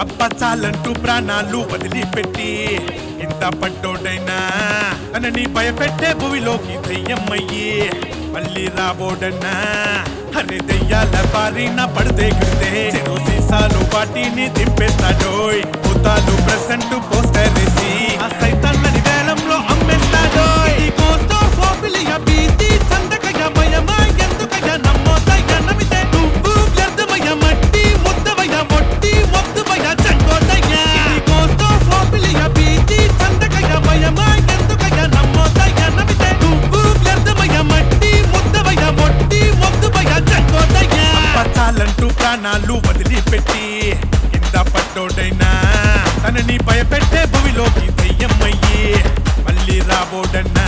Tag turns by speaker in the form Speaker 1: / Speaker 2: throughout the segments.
Speaker 1: అబ్బ చాలంటూ ప్రాణాలు వదిలిపెట్టి ఇంత పడ్డోడైనా తనని భయపెట్టే భూమిలోకి దయ్యమ్మయ్యి మళ్ళీ రాబోడన్నా అరే దెయ్యాల బారిన పడితే గిడితే చెరు సీసాలు వాటిని దింపేస్తాడోయ్ భూతాలు ప్రెసెంట్ పోస్టర్ వేసి ఆ సైతాన్లని వేలంలో అమ్మేస్తాడోయ్ ఈ కోస్తో ఫోబిలియా భీతి చందకయ్య భయమా ఎందుకయ్య నమ్మోదయ్య నమితే నువ్వు వ్యర్థమయ్య మట్టి ముద్దవయ్య మొట్టి మొద్దువయ్య చంకోదయ్య ఈ కోస్తో ఫోబిలియా భీతి చందకయ్య భయమా ఎందుకయ్య నమ్మోదయ్య నమితే నువ్వు వ్యర్థమయ్య మట్టి ముద్దవయ్య మొట్టి మొద్దువయ్య చంకోదయ్య చాలంటూ ప్రాణాలు వదిలిపెట్టి కింద పట్టోడైనా తనని భయపెట్టే భూమిలోకి దయ్యమ్మయ్యి మళ్ళీ రాబోడన్నా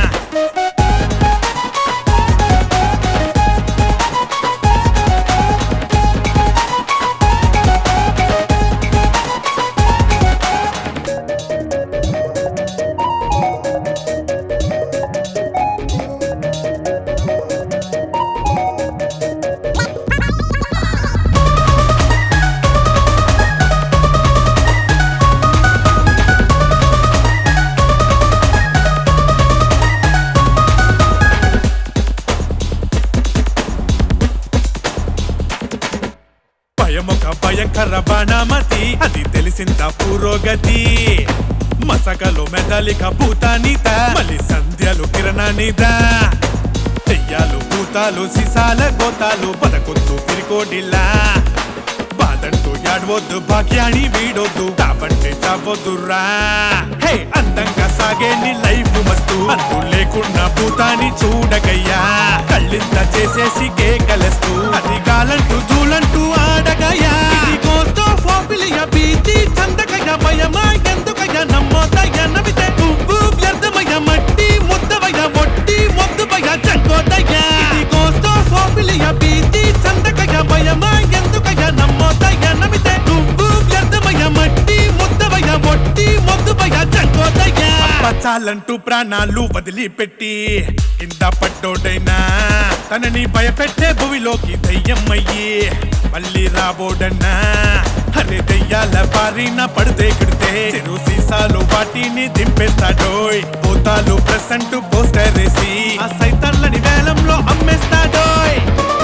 Speaker 1: భయమొక భయంకర బాణామతి అది తెలిసింద పురోగతి మసకలు మెదలిక భూతానిత మళ్ళీ సంధ్యలు కిరణానిద చెయ్యాలు భూతాలు సిసాల గోతాలు పదకొద్దు తిరికోడిలా బాధంటూ యాడవద్దు భాగ్యాన్ని వీడొద్దు తాపంటే చావద్దురా హే అందంగా సాగే నీ లైఫ్ మస్తు అంతు లేకున్నా భూతాన్ని చూడగయ్యా కళ్ళింత చేసేసి కేకలేస్తూ అది గాలంటూ జూలంటూ ఆడగయ్యా ఇది కోస్తో ఫోబిలియా భీతి చందకయ్య భయమా ఎందుకయ్య నమ్మోదయ్య నవితే నువ్వు వ్యర్థమయ్య మట్టి ముద్దవయ్య మొట్టి మొద్దువయ్య చంకోదయ్య ఇది కోస్తో ఫోబిలియా భీతి చందకయ్య భయమా ఎందుకయ్య నమ్మోదయ్య నవితే నువ్వు వ్యర్థమయ్య మట్టి ముద్దవయ్య మొట్టి మొద్దువయ్య చంకోదయ్య చాలంటూ ప్రాణాలు వదిలిపెట్టి కింద పట్టోడైనా తనని భయపెట్టే భూమిలోకి దయ్యమ్మయ్యి మళ్ళీ రాబోడన్నా అరే దెయ్యాల బారిన పడితే కిడితే చెరు సీసాలు వాటిని దింపేస్తాడోయ్ భూతాలు ప్రెసెంట్ పోస్టర్ వేసి ఆ సైతాన్లని వేలంలో అమ్మేస్తాడోయ్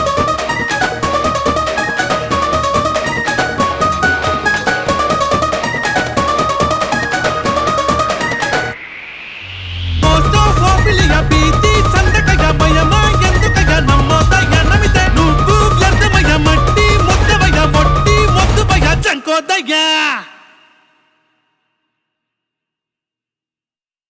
Speaker 1: మోస్తో ఫోబిలియా భీతి చందకయ్య భయమా ఎందుకయ్య నమ్మోదయ్య నమితే నువ్వు వ్యర్థమయ్య మట్టి ముద్దవయ్య మొట్టి మొద్దువయ్య చంకోదయ్య